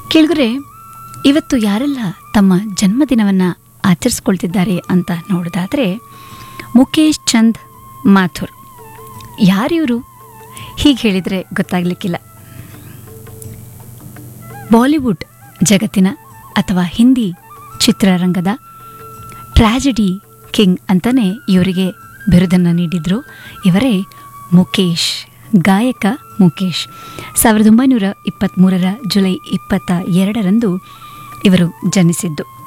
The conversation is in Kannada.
ಕೇಳಿದ್ರೆ ಇವತ್ತು ಯಾರೆಲ್ಲ ತಮ್ಮ ಜನ್ಮದಿನವನ್ನು ಆಚರಿಸ್ಕೊಳ್ತಿದ್ದಾರೆ ಅಂತ ನೋಡೋದಾದರೆ ಮುಖೇಶ್ ಚಂದ್ ಮಾಥುರ್ ಯಾರಿವರು ಹೀಗೆ ಹೇಳಿದರೆ ಗೊತ್ತಾಗಲಿಕ್ಕಿಲ್ಲ ಬಾಲಿವುಡ್ ಜಗತ್ತಿನ ಅಥವಾ ಹಿಂದಿ ಚಿತ್ರರಂಗದ ಟ್ರ್ಯಾಜಿಡಿ ಕಿಂಗ್ ಅಂತಲೇ ಇವರಿಗೆ ಬಿರುದನ್ನು ನೀಡಿದ್ರು ಇವರೇ ಮುಖೇಶ್ ಗಾಯಕ ಮುಖೇಶ್ ಸಾವಿರದ ಒಂಬೈನೂರ ಇಪ್ಪತ್ತ್ಮೂರರ ಜುಲೈ ಇಪ್ಪತ್ತ ಎರಡರಂದು ಇವರು ಜನಿಸಿದ್ದು